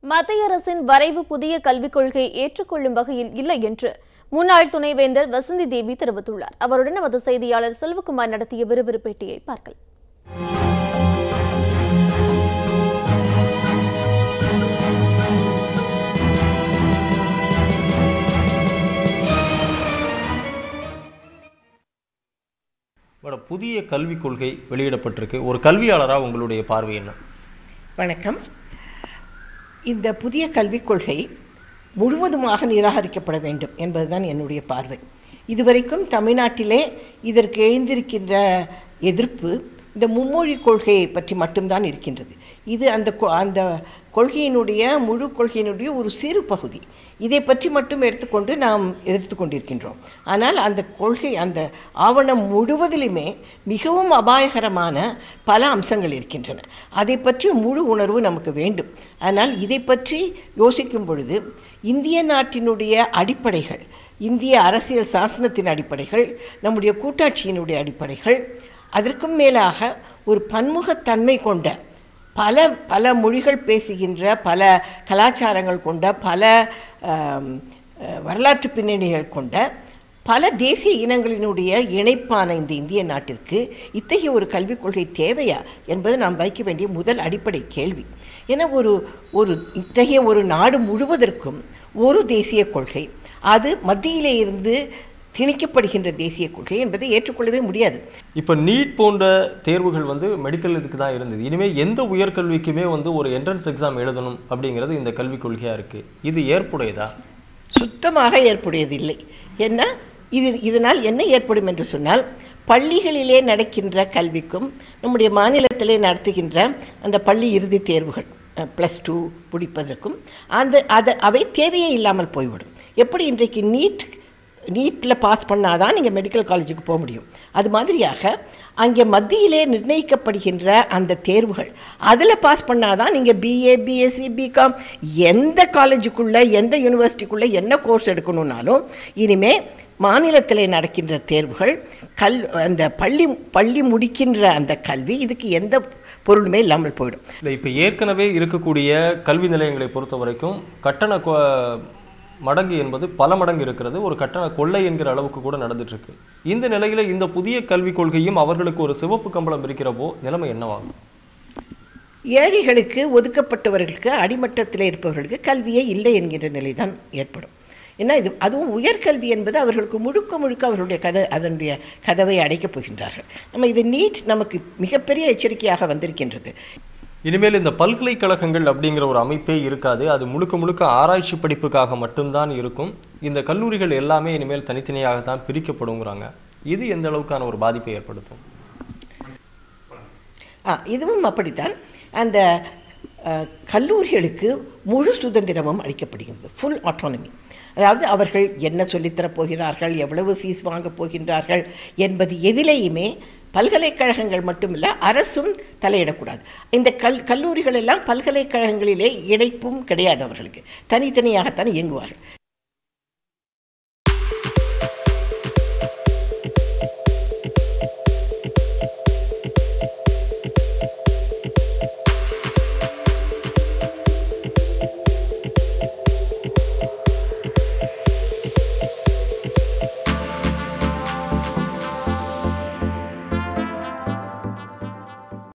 மத்திய அரசின் வரைவு புதிய கல்விக் கொள்கை ஏற்றுக்கொள்ளும் வகையில் இல்லை என்று முன்னாள் துணைவேந்தர் வசந்தி தேவி தெரிவித்துள்ளார் அவருடன் நமது செய்தியாளர் செல்வகுமார் நடத்திய விறுவிறு பேட்டியை பார்க்கலாம் மேடம் புதிய கல்விக் கொள்கை வெளியிடப்பட்டிருக்கு ஒரு கல்வியாளராக உங்களுடைய பார்வை என்ன வணக்கம் இந்த புதிய கல்விக் கொள்கை முழுவதுமாக நிராகரிக்கப்பட வேண்டும் என்பதுதான் என்னுடைய பார்வை இதுவரைக்கும் தமிழ்நாட்டிலே இதற்கு எழுந்திருக்கின்ற எதிர்ப்பு இந்த மும்மொழி கொள்கையை பற்றி மட்டும்தான் இருக்கின்றது இது அந்த கொ- அந்த கொள்கையினுடைய முழு கொள்கையினுடைய ஒரு சிறு பகுதி இதை பற்றி மட்டும் எடுத்துக்கொண்டு நாம் எதிர்த்து கொண்டிருக்கின்றோம் ஆனால் அந்த கொள்கை அந்த ஆவணம் முழுவதிலுமே மிகவும் அபாயகரமான பல அம்சங்கள் இருக்கின்றன அதை பற்றி முழு உணர்வு நமக்கு வேண்டும் ஆனால் இதை பற்றி யோசிக்கும் பொழுது இந்திய நாட்டினுடைய அடிப்படைகள் இந்திய அரசியல் சாசனத்தின் அடிப்படைகள் நம்முடைய கூட்டாட்சியினுடைய அடிப்படைகள் அதற்கும் மேலாக ஒரு பன்முகத்தன்மை கொண்ட பல பல மொழிகள் பேசுகின்ற பல கலாச்சாரங்கள் கொண்ட பல ஆம், அஹ், வரலாற்று பின்னணிகள் கொண்ட பல தேசிய இனங்களினுடைய இணைப்பான இந்த இந்திய நாட்டிற்கு இத்தகைய ஒரு கல்விக் கொள்கை தேவையா என்பது நாம் வைக்க வேண்டிய முதல் அடிப்படை கேள்வி ஏன்னா ஒரு ஒரு இத்தகைய ஒரு நாடு முழுவதற்கும் ஒரு தேசிய கொள்கை அது மத்தியிலே இருந்து திணிக்கப்படுகின்ற தேசிய கொள்கை என்பதை ஏற்றுக்கொள்ளவே முடியாது இப்போ நீட் போன்ற தேர்வுகள் வந்து மெடிக்கல் இதுக்கு தான் இருந்தது இனிமேல் எந்த உயர்கல்விக்குமே வந்து ஒரு என்ட்ரன்ஸ் எக்ஸாம் எழுதணும் அப்படிங்கிறது இந்த கல்விக் கொள்கையாக இருக்குது இது ஏற்புடையதா சுத்தமாக ஏற்புடையதில்லை ஏன்னா இது இதனால் என்ன ஏற்படும் என்று சொன்னால் பள்ளிகளிலே நடக்கின்ற கல்விக்கும் நம்முடைய மாநிலத்திலே நடத்துகின்ற அந்த பள்ளி இறுதித் தேர்வுகள் ப்ளஸ் டூ பிடிப்பதற்கும் அந்த அதை அவை தேவையே இல்லாமல் போய்விடும் எப்படி இன்றைக்கு நீட் நீட்டில் பாஸ் பண்ணாதான் நீங்கள் மெடிக்கல் காலேஜுக்கு போக முடியும் அது மாதிரியாக அங்கே மத்தியிலே நிர்ணயிக்கப்படுகின்ற அந்த தேர்வுகள் அதில் பாஸ் பண்ணாதான் நீங்கள் பிஏ பிஎஸ்சி பிகாம் எந்த காலேஜுக்குள்ளே எந்த யூனிவர்சிட்டிக்குள்ளே என்ன கோர்ஸ் எடுக்கணும்னாலும் இனிமே மாநிலத்தில் நடக்கின்ற தேர்வுகள் கல் அந்த பள்ளி பள்ளி முடிக்கின்ற அந்த கல்வி இதுக்கு எந்த பொருளுமே இல்லாமல் போயிடும் இல்லை இப்போ ஏற்கனவே இருக்கக்கூடிய கல்வி நிலையங்களை பொறுத்த வரைக்கும் கட்டண கொ- மடங்கு என்பது பல மடங்கு இருக்கிறது ஒரு கட்டண கொள்ளை என்கிற அளவுக்கு கூட நடந்துட்டு இருக்கு இந்த நிலையில இந்த புதிய கல்விக் கொள்கையும் அவர்களுக்கு ஒரு சிவப்பு கம்பளம் இருக்கிறப்போ நிலைமை என்னவாகும் ஏழைகளுக்கு ஒதுக்கப்பட்டவர்களுக்கு அடிமட்டத்தில் இருப்பவர்களுக்கு கல்வியே இல்லை என்கின்ற நிலைதான் ஏற்படும் ஏன்னா இது அதுவும் உயர்கல்வி என்பது அவர்களுக்கு முழுக்க முழுக்க அவர்களுடைய கதை அதனுடைய கதவை அடைக்கப் போகின்றார்கள் நம்ம இது நீட் நமக்கு மிகப்பெரிய எச்சரிக்கையாக வந்திருக்கின்றது இனிமேல் இந்த பல்கலைக்கழகங்கள் அப்படிங்கிற ஒரு அமைப்பே இருக்காது அது முழுக்க முழுக்க ஆராய்ச்சி படிப்புக்காக மட்டும்தான் இருக்கும் இந்த கல்லூரிகள் எல்லாமே இனிமேல் தனித்தனியாக தான் பிரிக்கப்படுங்கிறாங்க இது எந்த அளவுக்கான ஒரு பாதிப்பை ஏற்படுத்தும் ஆ இதுவும் அப்படித்தான் அந்த அஹ், கல்லூரிகளுக்கு முழு சுதந்திரமும் அளிக்கப்படுகிறது ஃபுல் ஆட்டானமி அதாவது அவர்கள் என்ன சொல்லித்தரப் போகிறார்கள் எவ்வளவு ஃபீஸ் வாங்கப் போகின்றார்கள் என்பது எதிலேயுமே பல்கலைக்கழகங்கள் மட்டுமில்ல அரசும் தலையிடக்கூடாது இந்த கல் கல்லூரிகள் எல்லாம் பல்கலைக்கழகங்களிலே இணைப்பும் கிடையாது அவர்களுக்கு தனித்தனியாகத்தான் இயங்குவார்கள்